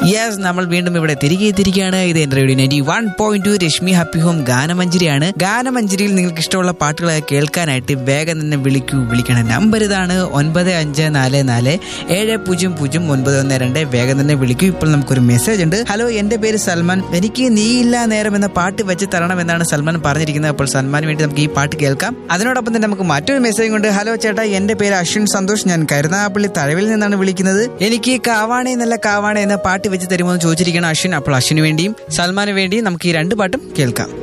yes നമ്മൾ വീണ്ടും ഇവിടെ തിരികെ എത്തിയിരിക്കുകയാണ് ഇത് എന്റെ radio ninety one point two Reshmi happy home ഗാനമഞ്ജരിയാണ് ഗാനമഞ്ജരിയിൽ നിങ്ങൾക്ക് ഇഷ്ടമുള്ള പാട്ടുകൾ കേൾക്കാനായിട്ട് വേഗം തന്നെ വിളിക്കൂ വിളിക്കണ നമ്പർ ഇതാണ് ഒൻപത് അഞ്ച് നാല് നാല് ഏഴ് പൂജ്യം പൂജ്യം ഒൻപത് ഒന്ന് രണ്ട് വേഗം തന്നെ വിളിക്കൂ ഇപ്പോൾ നമുക്കൊരു മെസ്സേജ് ഉണ്ട് ഹലോ എന്റെ പേര് സൽമാൻ എനിക്ക് നീയില്ല നേരം എന്ന പാട്ട് വെച്ച് തരണം എന്നാണ് സൽമാൻ പറഞ്ഞിരിക്കുന്നത് അപ്പോൾ സൽമാൻ വേണ്ടി നമുക്ക് ഈ പാട്ട് കേൾക്കാം അതിനോടൊപ്പം തന്നെ നമുക്ക് മറ്റൊരു മെസ്സേജ് കൊണ്ട് ഹലോ ചേട്ടാ എന്റെ പേര് അശ്വിൻ സന്തോഷ് ഞാൻ കരുനാഗപ്പള്ളി തഴവിൽ നിന്നാണ് വിളിക്കുന്നത് എനിക്ക് കാവാണേ നല്ല കാവാണേ എന്ന പാട്ട് വെച്ച് തരുമോ എന്ന് ചോദിച്ചിരിക്കുകയാണ് അശ്വിൻ അപ്പോൾ അശ്വിന് വേണ്ടിയും സൽമാന് വേണ്ടിയും നമുക്ക് ഈ രണ്ട് പാട്ടും കേൾക്കാം